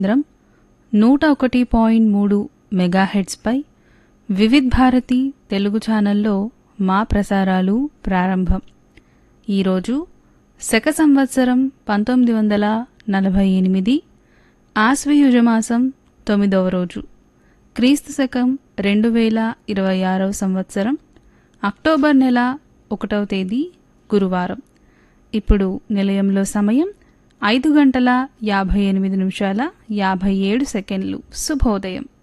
కేంద్రం నూట ఒకటి పాయింట్ మూడు మెగాహెడ్స్పై వివిధ్ భారతి తెలుగు ఛానల్లో మా ప్రసారాలు ప్రారంభం ఈరోజు శక సంవత్సరం పంతొమ్మిది వందల నలభై ఎనిమిది ఆశ్వయుజమాసం తొమ్మిదవ రోజు క్రీస్తు శకం రెండు వేల ఇరవై ఆరవ సంవత్సరం అక్టోబర్ నెల ఒకటవ తేదీ గురువారం ఇప్పుడు నిలయంలో సమయం ఐదు గంటల యాభై ఎనిమిది నిమిషాల యాభై ఏడు సెకండ్లు శుభోదయం